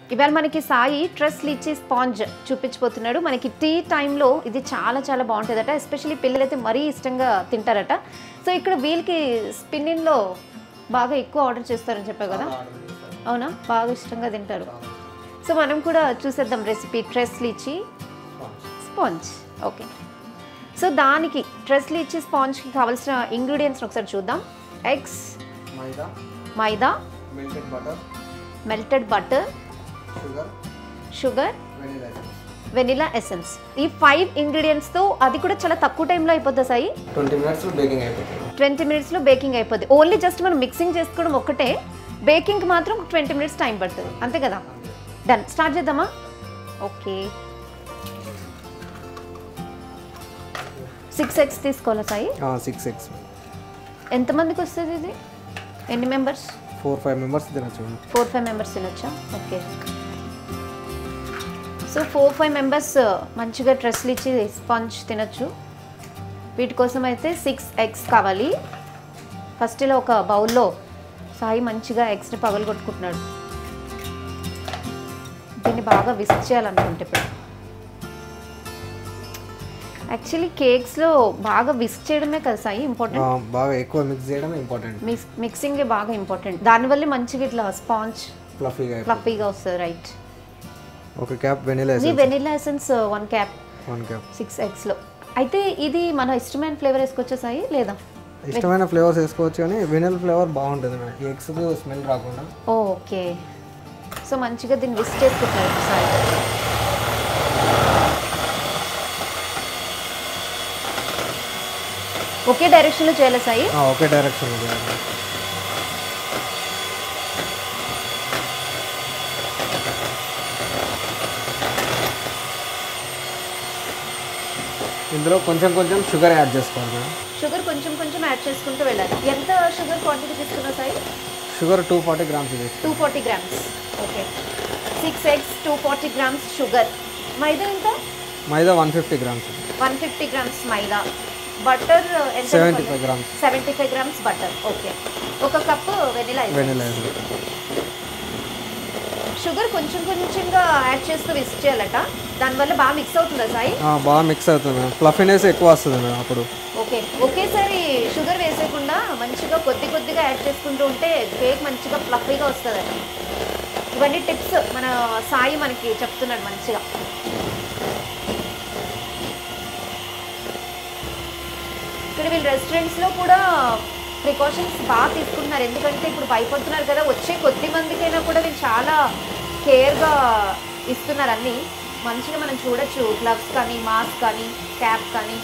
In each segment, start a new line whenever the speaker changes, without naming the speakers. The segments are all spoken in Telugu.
ఇవాళ మనకి సాయి ట్రెస్ లిచ్చి స్పాంజ్ చూపించబోతున్నాడు మనకి టీ టైంలో ఇది చాలా చాలా బాగుంటుందట ఎస్పెషల్లీ పిల్లలైతే మరీ ఇష్టంగా తింటారట సో ఇక్కడ వీళ్ళకి స్పిన్నింగ్లో బాగా ఎక్కువ ఆర్డర్ చేస్తారని చెప్పావు కదా అవునా బాగా ఇష్టంగా తింటారు సో మనం కూడా చూసేద్దాం recipe tres leches sponge okay so దానికి ట్రెస్ లిచ్చి స్పాంజ్కి కావాల్సిన ఇంగ్రీడియంట్స్ ఒకసారి చూద్దాం eggs
maida
maida
melted butter
melted butter
sugar
sugar
vanilla
vanilla essence ఈ ఫైవ్ ఇంగ్రీడియంట్స్తో అది కూడా చాలా తక్కువ టైంలో అయిపోద్ది సాయి
ట్వంటీ మినిట్స్ బేకింగ్ అయిపోతుంది
ట్వంటీ మినిట్స్లో బేకింగ్ అయిపోద్ది ఓన్లీ జస్ట్ మనం మిక్సింగ్ చేసుకోవడం ఒక్కటే బేకింగ్ మాత్రం ట్వంటీ మినిట్స్ టైం పడుతుంది అంతే కదా డన్ స్టార్ట్ చేద్దామా ఓకే సిక్స్ ఎగ్స్ తీసుకోవాలా సాయి
సిక్స్ ఎగ్స్
ఎంతమందికి వస్తుంది ఇది ఎన్ని మెంబర్స్
ఫోర్ ఫైవ్ మెంబర్స్ తినచ్చు
ఫోర్ ఫైవ్ మెంబర్స్ తినొచ్చా okay so four five members మంచిగా డ్రెస్లు ఇచ్చి స్పాంజ్ తినొచ్చు వీటి కోసం అయితే సిక్స్ ఎగ్స్ కావాలి ఫస్ట్ ఇలా ఒక బౌల్లో సాయి మంచిగా ఎగ్స్ని పగలు కొట్టుకుంటున్నాడు దీన్ని బాగా విసిక్ చేయాలనుకుంటే ఇప్పుడు యాక్చువల్లీ కేక్స్లో బాగా విసిక్ చేయడమే కదా సాయి ఇంపార్టెంట్
బాగా ఎక్కువ మిక్స్ చేయడం ఇంపార్టెంట్
మిక్స్ మిక్సింగే బాగా ఇంపార్టెంట్ దానివల్లే మంచిగా ఇట్లా స్పాంజ్
ఫ్లఫీగా
ఫ్లఫీగా వస్తుంది రైట్
ఒక క్యాప్ వెనిలా
ఇది vanilla essence one cap
one cap
six ఎగ్స్లో అయితే ఇది మన ఇష్టమైన ఫ్లేవర్ వేసుకొచ్చేసాయి లేదా
ఇష్టమైన ఫ్లేవర్స్ వేసుకోవచ్చు కానీ వెనిలా ఫ్లేవర్ బాగుంటుంది మేడం ఎగ్స్ స్మెల్ రాకుండా
ఓకే సో మంచిగా దీన్ని విస్ చేసుకుంటున్నారు ఒకసారి ఒకే డైరెక్షన్లో చేయాలి సాయి
ఆ, ఒకే డైరెక్షన్ ఇందులో కొంచెం కొంచెం షుగర్ యాడ్ చేసుకోవాలి మేడం
షుగర్ కొంచెం కొంచెం యాడ్ చేసుకుంటూ వెళ్ళాలి ఎంత షుగర్ క్వాంటిటీ తీసుకున్నావు Sai
sugar two forty grams ఇది
two forty grams okay six eggs two forty grams sugar maida ఎంత
maida one fifty grams
one fifty grams maida butter ఎంత
seventy five grams
seventy five grams butter okay ఒక కప్పు వెనిలా
వెనిలా
షుగర్ కొంచెం కొంచెంగా యాడ్ చేస్తూ విసిక్ చేయాలట దానివల్ల బాగా మిక్స్ అవుతుందా సాయి
బాగా మిక్స్ అవుతుంది మేడం ఫ్లఫీనెస్ ఎక్కువ వస్తుంది మేడం అప్పుడు
ఓకే ఒకేసారి షుగర్ వేసేయకుండా మంచిగా కొద్ది కొద్దిగా యాడ్ చేసుకుంటూ ఉంటే కేక్ మంచిగా ఫ్లఫీగా వస్తుందట ఇవన్నీ టిప్స్ మన సాయి మనకి చెప్తున్నాడు మంచిగా ఇక్కడ వీళ్ళు రెస్టారెంట్స్లో కూడా ప్రికాషన్స్ బాగా తీసుకుంటున్నారు ఎందుకంటే ఇప్పుడు భయపడుతున్నారు కదా వచ్చే కొద్ది మందికైనా కూడా వీళ్ళు చాలా కేర్గా ఇస్తున్నారు అన్నీ మంచిగా మనం చూడొచ్చు గ్లవ్స్ కానీ మాస్క్ కానీ క్యాప్ కానీ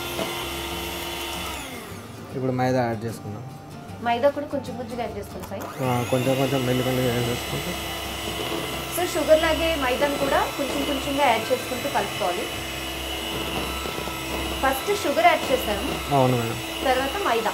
ఇప్పుడు మైదా యాడ్ చేసుకున్నాం
మైదా కూడా కొంచెం కొంచెం యాడ్ చేస్తాం సాయి
ఆ, కొంచెం కొంచెం మెల్లి మెల్లిగా యాడ్ చేసుకుంటే
సో షుగర్ లాగే మైదాను కూడా కొంచెం కొంచెంగా యాడ్ చేసుకుంటూ కలుపుకోవాలి ఫస్ట్ షుగర్ యాడ్ చేస్తాను
అవును మేడం
తర్వాత మైదా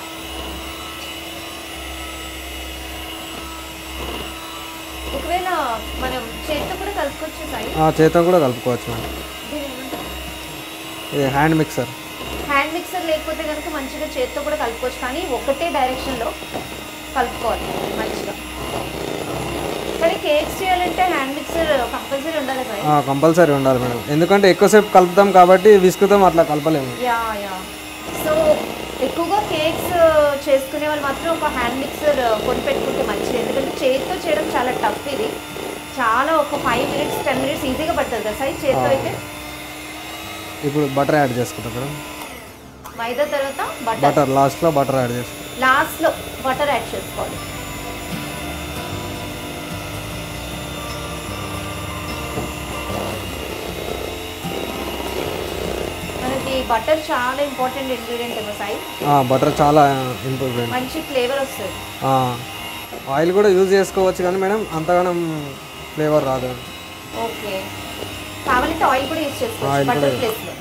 ఒకవేళ మనం చేతితో కూడా కలుపుకోవచ్చు సాయి
ఆ, చేతం కూడా కలుపుకోవచ్చు మేడం
దీని ఏమంటారు
ఇది హ్యాండ్ మిక్సర్
హ్యాండ్ మిక్సర్ లేకపోతే కనుక మంచిగా చేతితో కూడా కలుపుకోవచ్చు కానీ ఒకటే డైరెక్షన్లో కలుపుకోవాలి మంచిగా కానీ కేక్స్ చేయాలంటే హ్యాండ్ మిక్సర్ కంపల్సరీ ఉండాలి సాయి
కంపల్సరీ ఉండాలి మేడం ఎందుకంటే ఎక్కువసేపు కలుపుతాం కాబట్టి విసుకుతాం అట్లా కలపలేము
యా యా సో ఎక్కువగా కేక్స్ చేసుకునే వాళ్ళు మాత్రం ఒక హ్యాండ్ మిక్సర్ కొని పెట్టుకుంటే మంచిది ఎందుకంటే చేతితో చేయడం చాలా టఫ్ ఇది చాలా ఒక ఫైవ్ మినిట్స్ టెన్ మినిట్స్ ఈజీగా పడుతుంది కదా సార్ చేతితో అయితే
ఇప్పుడు బటర్ యాడ్ చేసుకుంటాం మేడం
మైదా తర్వాత బటర్
బటర్ లాస్ట్లో బటర్ యాడ్ చేసుకుంటాం
లాస్ట్లో బటర్ యాడ్ చేసుకోవాలి మనకి బటర్ చాలా ఇంపార్టెంట్ ఇంగ్రీడియంట్ ఏమో సాయి
బటర్ చాలా ఇంపార్టెంట్
మంచి ఫ్లేవర్ వస్తుంది
ఆయిల్ కూడా యూజ్ చేసుకోవచ్చు కానీ మేడం అంతగానం ఫ్లేవర్ రాదు
ఓకే కావాలంటే ఆయిల్ కూడా యూస్ చేసుకోవచ్చు
Oil
బటర్
కూడా
ప్లేస్లో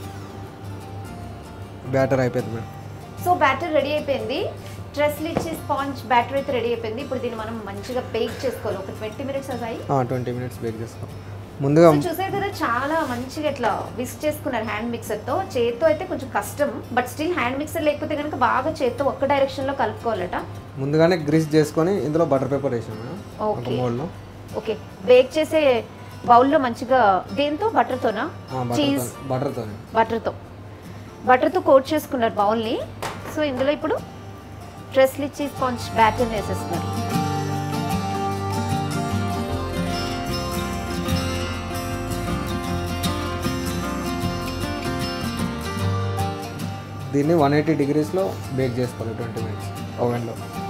బ్యాటర్ అయిపోయింది మేడం
సో బ్యాటర్ రెడీ అయిపోయింది డ్రెస్లు ఇచ్చి స్పాంజ్ బ్యాటర్ అయితే రెడీ అయిపోయింది ఇప్పుడు దీన్ని మనం మంచిగా బేక్ చేసుకోవాలి ఒక ట్వంటీ మినిట్స్ అసాయి
ట్వంటీ మినిట్స్ బేక్ చేసుకో ముందుగా
సో చూసారు కదా చాలా మంచిగా ఇట్లా విస్ చేసుకున్నారు హ్యాండ్ మిక్సర్తో చేత్తో అయితే కొంచెం కష్టం బట్ స్టిల్ హ్యాండ్ మిక్సర్ లేకపోతే కనుక బాగా చేత్తో ఒక్క డైరెక్షన్లో కలుపుకోవాలట
ముందుగానే గ్రీస్ చేసుకొని ఇందులో బటర్ పేపర్ వేసాం మేడం ఒక
Okay.
మోల్డ్లో
ఓకే బేక్ చేసే బౌల్లో మంచిగా దేంతో బటర్తోనా చీజ్
బటర్తో
బటర్తో బటర్తో కోట్ చేసుకున్నారు బౌల్ని సో ఇందులో ఇప్పుడు ట్రెస్లీ చీజ్ స్పాంజ్ బ్యాటర్ని వేసేస్తున్నారు
దీన్ని వన్ ఎయిటీ డిగ్రీస్లో బేక్ చేసుకోవాలి ట్వంటీ మినిట్స్ ఓవెన్లో